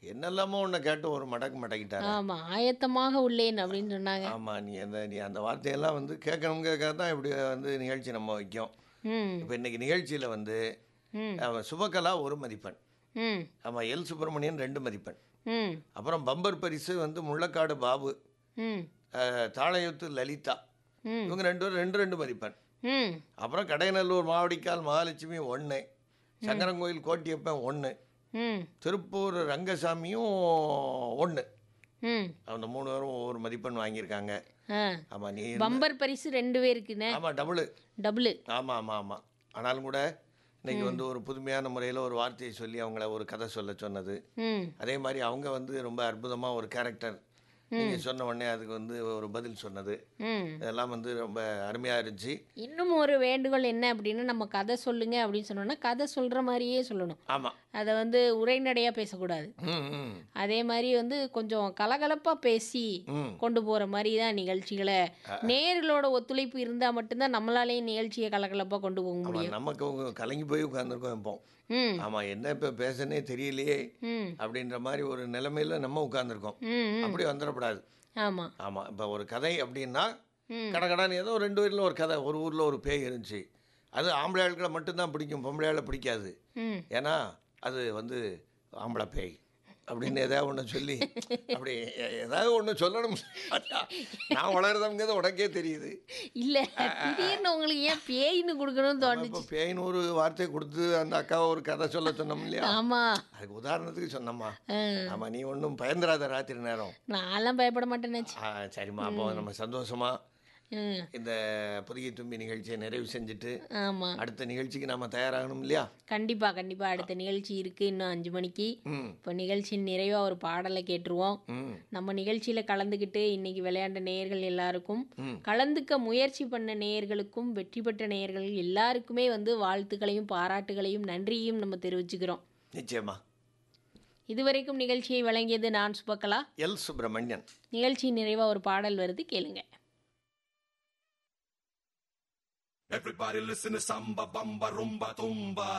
என்னெல்லாமோ ஒன்று கேட்டு ஒரு மடக்கு மடக்கிட்டாரு ஆமா ஆயத்தமாக உள்ளேன் அப்படின்னு சொன்னாங்க ஆமாம் நீ அந்த நீ அந்த வார்த்தையெல்லாம் வந்து கேட்கணுங்கிறதுக்காக தான் இப்படி வந்து நிகழ்ச்சி நம்ம வைக்கும் ம் இப்போ இன்னைக்கு நிகழ்ச்சியில் வந்து ம் அவன் சுபகலா ஒரு மதிப்பெண் ம் ஆமாம் எல் சுப்பிரமணியன் ரெண்டு மதிப்பெண் ம் அப்புறம் பம்பர் பரிசு வந்து முள்ளக்காடு பாபு ம் அஹ், தாளையத்து லலிதா ம் இவங்க ரெண்டு பேரும் ரெண்டு ரெண்டு மதிப்பெண் ம் அப்புறம் கடையநல்லூர் மாவடிக்கால் மகாலட்சுமி ஒன்று சங்கரங்கோயில் கோட்டியப்பன் ஒன்று ம் திருப்பூர் ரங்கசாமியும் ஒன்று ம் அந்த மூணு பேரும் ஒவ்வொரு மதிப்பெண் வாங்கியிருக்காங்க ஆ ஆமாம் நீ பம்பர் பரிசு ரெண்டு பேருக்குண்ணே ஆமாம் டபுளு டபுள் ஆமாம் ஆமாம் ஆமாம் ஆனாலும் கூட இன்னைக்கு வந்து ஒரு புதுமையான முறையில் ஒரு வார்த்தையை சொல்லி அவங்கள ஒரு கதை சொல்ல சொன்னது ம் அதே மாதிரி அவங்க வந்து ரொம்ப அற்புதமாக ஒரு கேரக்டர் நீங்கள் சொன்ன உடனே அதுக்கு வந்து ஒரு பதில் சொன்னது ம் இதெல்லாம் வந்து ரொம்ப அருமையாக இருந்துச்சு இன்னும் ஒரு வேண்டுகோள் என்ன அப்படின்னா நம்ம கதை சொல்லுங்க அப்படின்னு சொன்னோம்னா கதை சொல்கிற மாதிரியே சொல்லணும் ஆமாம் அதை வந்து உரைநடையாக பேசக்கூடாது ம் ம் அதே மாதிரி வந்து கொஞ்சம் கலகலப்பாக பேசி ம் கொண்டு போகிற மாதிரி தான் நிகழ்ச்சிகளை நேர்களோட ஒத்துழைப்பு இருந்தால் மட்டும்தான் நம்மளாலேயும் நிகழ்ச்சியை கலகலப்பாக கொண்டு போக முடியும் ஆமாம் நமக்கு அவங்க கலங்கி போய் உட்காந்துருக்கோம் இப்போ ம் ஆமாம் என்ன இப்போ பேசனே தெரியலையே ம் அப்படின்ற மாதிரி ஒரு நிலைமையில நம்ம உட்காந்துருக்கோம் ம் ம் அப்படி வந்துடக்கூடாது ஆமாம் ஆமாம் இப்போ ஒரு கதை அப்படின்னா ம் கடகடான்னு ஏதோ ரெண்டு ஊரில் ஒரு கதை ஒரு ஊரில் ஒரு பேய் இருந்துச்சு அது ஆம்பளை ஆட்களை மட்டும்தான் பிடிக்கும் பொம்பளை ஆளை பிடிக்காது ம் ஏன்னா அது வந்து ஆம்பளை பேய் அப்படின்னு ஏதாவது ஒன்று சொல்லி அப்படி எ- ஏதாவது ஒன்று சொல்லணும் நான் வளர்றதுங்கிறது உனக்கே தெரியுது இல்லை திடீர்னு உங்களுக்கு ஏன் பேயின்னு கொடுக்கணும்னு தோணுச்சு இப்போ பேயின்னு ஒரு வார்த்தை கொடுத்து அந்த அக்காவை ஒரு கதை சொல்ல சொன்னோம் இல்லையா ஆமாம் அதுக்கு உதாரணத்துக்கு சொன்னம்மா ஆமாம் நீ ஒன்றும் பயந்துராத ராத்திரி நேரம் நான்லாம் பயப்பட மாட்டேன்னாச்சு ஆ சரிம்மா அப்போ நம்ம சந்தோஷமா ம் இந்த புதிய தும்பி நிகழ்ச்சியை நிறைவு செஞ்சுட்டு ஆமாம் அடுத்த நிகழ்ச்சிக்கு நாம தயாராகணும் இல்லையா கண்டிப்பாக கண்டிப்பாக அடுத்த நிகழ்ச்சி இருக்குது இன்னும் அஞ்சு மணிக்கு ம் இப்போ நிகழ்ச்சியின் நிறைவாக ஒரு பாடலை கேட்டுருவோம் ம் நம்ம நிகழ்ச்சியில் கலந்துக்கிட்டு இன்னைக்கு விளையாண்ட நேயர்கள் எல்லாருக்கும் ம். கலந்துக்க முயற்சி பண்ண நேயர்களுக்கும் வெற்றி பெற்ற நேயர்கள் எல்லாருக்குமே வந்து வாழ்த்துக்களையும் பாராட்டுகளையும் நன்றியும் நம்ம தெரிவிச்சுக்கிறோம் நிச்சயமா இதுவரைக்கும் நிகழ்ச்சியை வழங்கியது நான் சுபக்கலா எல் சுப்பிரமணியன் நிகழ்ச்சி நிறைவாக ஒரு பாடல் வருது கேளுங்க Everybody listen to samba, bamba, rumba, tumba.